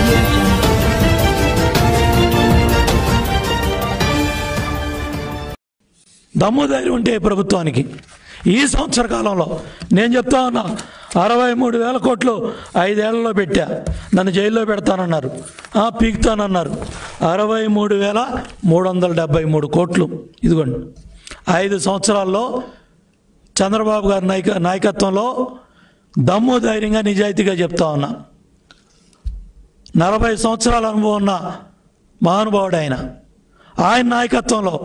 దమ్ము ధైర్యం ఉంటే ఈ ప్రభుత్వానికి ఈ సంవత్సర కాలంలో నేను చెప్తా ఉన్నా అరవై మూడు వేల కోట్లు ఐదేళ్లలో పెట్టా నన్ను జైల్లో పెడతానన్నారు ఆ, పీకుతానన్నారు అరవై మూడు వేల మూడు వందల డెబ్బై మూడు కోట్లు ఇదిగోండి ఐదు సంవత్సరాల్లో చంద్రబాబు గారి నాయక నాయకత్వంలో దమ్ము ధైర్యంగా నిజాయితీగా చెప్తా ఉన్నా నలభై సంవత్సరాల అనుభవం ఉన్న మహానుభావుడు ఆయన ఆయన నాయకత్వంలో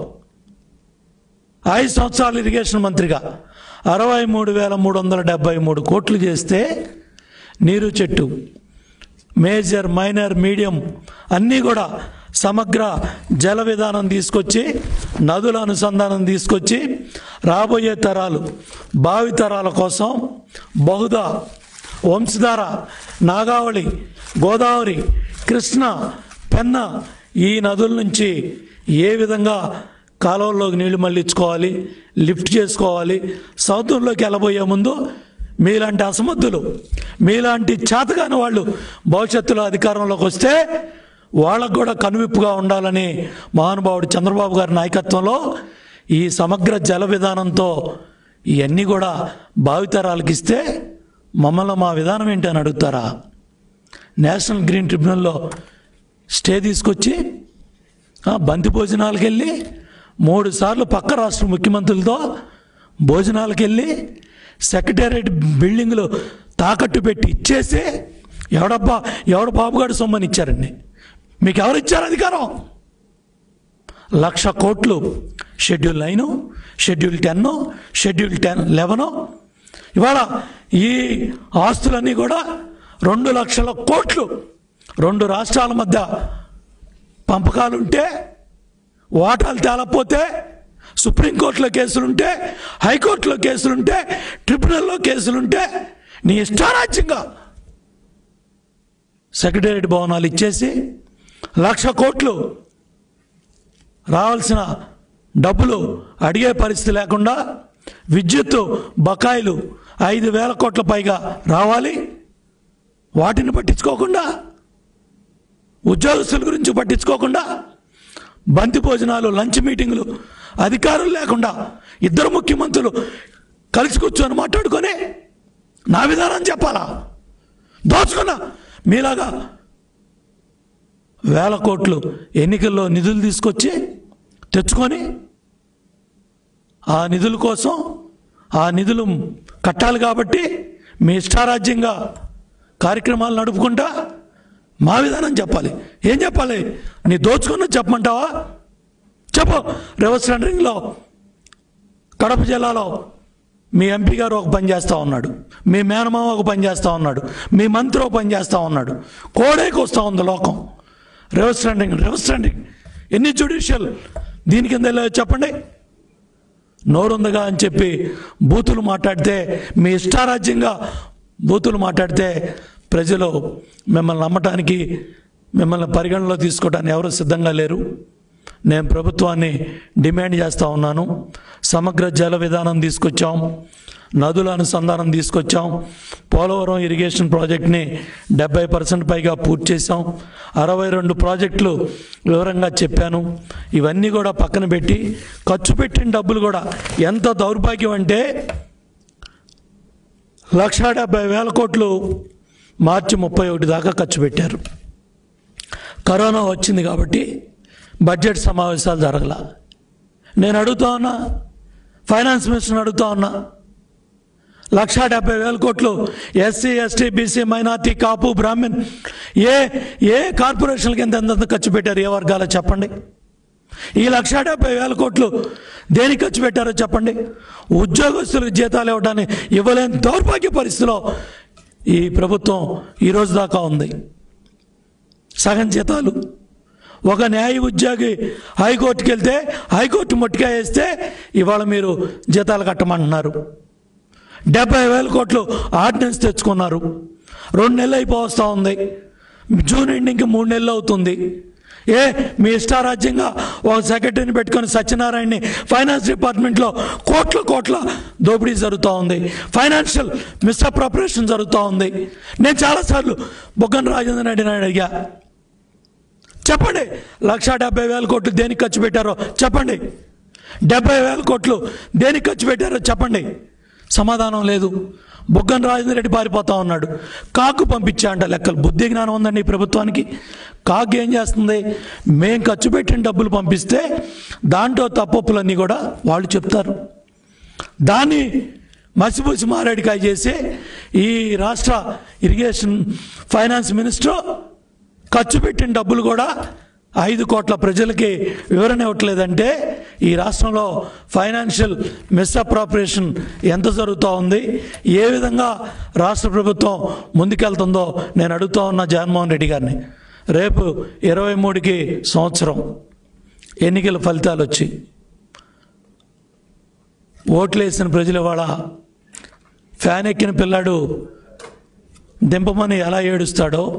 ఐదు సంవత్సరాలు ఇరిగేషన్ మంత్రిగా అరవై మూడు వేల మూడు వందల డెబ్బై మూడు కోట్లు చేస్తే నీరు చెట్టు మేజర్ మైనర్ మీడియం అన్నీ కూడా సమగ్ర జల విధానం తీసుకొచ్చి నదుల అనుసంధానం తీసుకొచ్చి రాబోయే తరాలు భావి తరాల కోసం బహుదా వంశధార నాగావళి గోదావరి కృష్ణ పెన్న ఈ నదుల నుంచి ఏ విధంగా కాలువల్లోకి నీళ్లు మళ్ళించుకోవాలి లిఫ్ట్ చేసుకోవాలి సముద్రంలోకి వెళ్ళబోయే ముందు మీలాంటి అసమర్థులు మీలాంటి చేతగాని వాళ్ళు భవిష్యత్తులో అధికారంలోకి వస్తే వాళ్ళకు కూడా కనువిప్పుగా ఉండాలని మహానుభావుడు చంద్రబాబు గారి నాయకత్వంలో ఈ సమగ్ర జల విధానంతో ఇవన్నీ కూడా భావితరాలకు ఇస్తే మమ్మల్ని మా విధానం ఏంటి అని అడుగుతారా నేషనల్ గ్రీన్ ట్రిబ్యునల్లో స్టే తీసుకొచ్చి ఆ, బంతి భోజనాలకు వెళ్ళి మూడు సార్లు పక్క రాష్ట్ర ముఖ్యమంత్రులతో భోజనాలకు వెళ్ళి సెక్రటేరియట్ బిల్డింగ్లు తాకట్టు పెట్టి ఇచ్చేసి ఎవడబ్బా ఎవడ బాబుగాడు సొమ్మని ఇచ్చారండి మీకు ఎవరు ఇచ్చారు అధికారం లక్ష కోట్లు schedule nine schedule ten schedule ten eleven ఇవాళ ఈ ఆస్తులన్నీ కూడా రెండు లక్షల కోట్లు రెండు రాష్ట్రాల మధ్య పంపకాలుంటే వాటాలు తేలకపోతే సుప్రీంకోర్టులో కేసులుంటే హైకోర్టులో కేసులుంటే ట్రిబ్యునల్లో కేసులుంటే నీ ఇష్టారాజ్యంగా సెక్రటేరియట్ భవనాలు ఇచ్చేసి లక్ష కోట్లు రావాల్సిన డబ్బులు అడిగే పరిస్థితి లేకుండా విద్యుత్తు బకాయిలు ఐదు వేల కోట్ల పైగా రావాలి వాటిని పట్టించుకోకుండా ఉద్యోగస్తుల గురించి పట్టించుకోకుండా బంతి భోజనాలు లంచ్ మీటింగులు అధికారులు లేకుండా ఇద్దరు ముఖ్యమంత్రులు కలిసి కూర్చొని మాట్లాడుకొని నా విధానం చెప్పాలా దోచుకున్నా మీలాగా వేల కోట్లు ఎన్నికల్లో నిధులు తీసుకొచ్చి తెచ్చుకొని ఆ నిధుల కోసం ఆ నిధులు కట్టాలి కాబట్టి మీ ఇష్టారాజ్యంగా కార్యక్రమాలు నడుపుకుంటా మా విధానం చెప్పాలి ఏం చెప్పాలి నీ దోచుకున్న చెప్పమంటావా చెప్పు రివర్స్ టెండరింగ్లో కడప జిల్లాలో మీ ఎంపీ గారు ఒక పని చేస్తూ ఉన్నాడు మీ మేనమామ ఒక పని చేస్తూ ఉన్నాడు మీ మంత్రి ఒక పని చేస్తూ ఉన్నాడు కోడేకి వస్తూ ఉంది లోకం రివర్స్ టెండరింగ్ రివర్స్ టెండరింగ్ ఎన్ని జ్యుడిషియల్ దీని కింద వెళ్ళాయో చెప్పండి నోరుందగా అని చెప్పి బూతులు మాట్లాడితే మీ ఇష్టారాజ్యంగా బూతులు మాట్లాడితే ప్రజలు మిమ్మల్ని నమ్మటానికి మిమ్మల్ని పరిగణలో తీసుకోవడానికి ఎవరు సిద్ధంగా లేరు నేను ప్రభుత్వాన్ని డిమాండ్ చేస్తూ ఉన్నాను సమగ్ర జల విధానం తీసుకొచ్చాం నదుల అనుసంధానం తీసుకొచ్చాం పోలవరం ఇరిగేషన్ ప్రాజెక్ట్ని డెబ్బై పర్సెంట్ పైగా పూర్తి చేశాం అరవై రెండు ప్రాజెక్టులు వివరంగా చెప్పాను ఇవన్నీ కూడా పక్కన పెట్టి ఖర్చు పెట్టిన డబ్బులు కూడా ఎంత దౌర్భాగ్యం అంటే లక్ష డెబ్బై వేల కోట్లు మార్చి ముప్పై ఒకటి దాకా ఖర్చు పెట్టారు కరోనా వచ్చింది కాబట్టి బడ్జెట్ సమావేశాలు జరగల నేను అడుగుతా ఉన్నా ఫైనాన్స్ మినిస్టర్ని అడుగుతా ఉన్నా లక్షా డెబ్బై వేల కోట్లు SC ST BC minority Kapu Brahmin ఏ ఏ కార్పొరేషన్ల కింద ఎంత ఖర్చు పెట్టారు ఏ వర్గాలో చెప్పండి ఈ లక్ష డెబ్బై వేల కోట్లు దేనికి ఖర్చు పెట్టారో చెప్పండి ఉద్యోగస్తులకు జీతాలు ఇవ్వడానికి ఇవ్వలేని దౌర్భాగ్య పరిస్థితిలో ఈ ప్రభుత్వం ఈ రోజు దాకా ఉంది సగం జీతాలు ఒక న్యాయ ఉద్యోగి హైకోర్టుకి వెళ్తే హైకోర్టు మొట్టిగా వేస్తే ఇవాళ మీరు జీతాలు కట్టమంటున్నారు డెబ్బై వేల కోట్లు ఆర్డినెన్స్ తెచ్చుకున్నారు రెండు నెలలు అయిపోవస్తూ ఉంది జూన్ ఎండింగ్కి మూడు నెలలు అవుతుంది ఏ మీ ఇష్టారాజ్యంగా ఒక సెక్రటరీని పెట్టుకొని సత్యనారాయణని ఫైనాన్స్ డిపార్ట్మెంట్లో కోట్ల కోట్ల దోపిడీ జరుగుతూ ఉంది ఫైనాన్షియల్ మిస్అప్రాపరేషన్ జరుగుతూ ఉంది నేను చాలాసార్లు బొగ్గన రాజేంద్ర రెడ్డిని అడిగా చెప్పండి లక్ష డెబ్బై వేల కోట్లు దేనికి ఖర్చు పెట్టారో చెప్పండి డెబ్బై వేల కోట్లు దేనికి ఖర్చు పెట్టారో చెప్పండి సమాధానం లేదు బుగ్గన రాజేంద్ర రెడ్డి పారిపోతా ఉన్నాడు కాకు పంపించా అంట లెక్కలు బుద్ధి జ్ఞానం ఉందండి ఈ ప్రభుత్వానికి కాకు ఏం చేస్తుంది మేం ఖర్చు పెట్టిన డబ్బులు పంపిస్తే దాంట్లో తప్పొప్పులన్నీ కూడా వాళ్ళు చెప్తారు దాన్ని మసిపూసి మారేడికాయ చేసి ఈ రాష్ట్ర ఇరిగేషన్ ఫైనాన్స్ మినిస్టర్ ఖర్చు పెట్టిన డబ్బులు కూడా ఐదు కోట్ల ప్రజలకి వివరణ ఇవ్వట్లేదంటే ఈ రాష్ట్రంలో ఫైనాన్షియల్ మిస్అప్రాపరేషన్ ఎంత జరుగుతూ ఉంది ఏ విధంగా రాష్ట్ర ప్రభుత్వం ముందుకెళ్తుందో నేను అడుగుతా ఉన్న జగన్మోహన్ రెడ్డి గారిని రేపు ఇరవై మూడుకి సంవత్సరం ఎన్నికల ఫలితాలు వచ్చి ఓట్లేసిన ప్రజలు వాళ్ళ ఫ్యాన్ ఎక్కిన పిల్లాడు దింపమని ఎలా ఏడుస్తాడో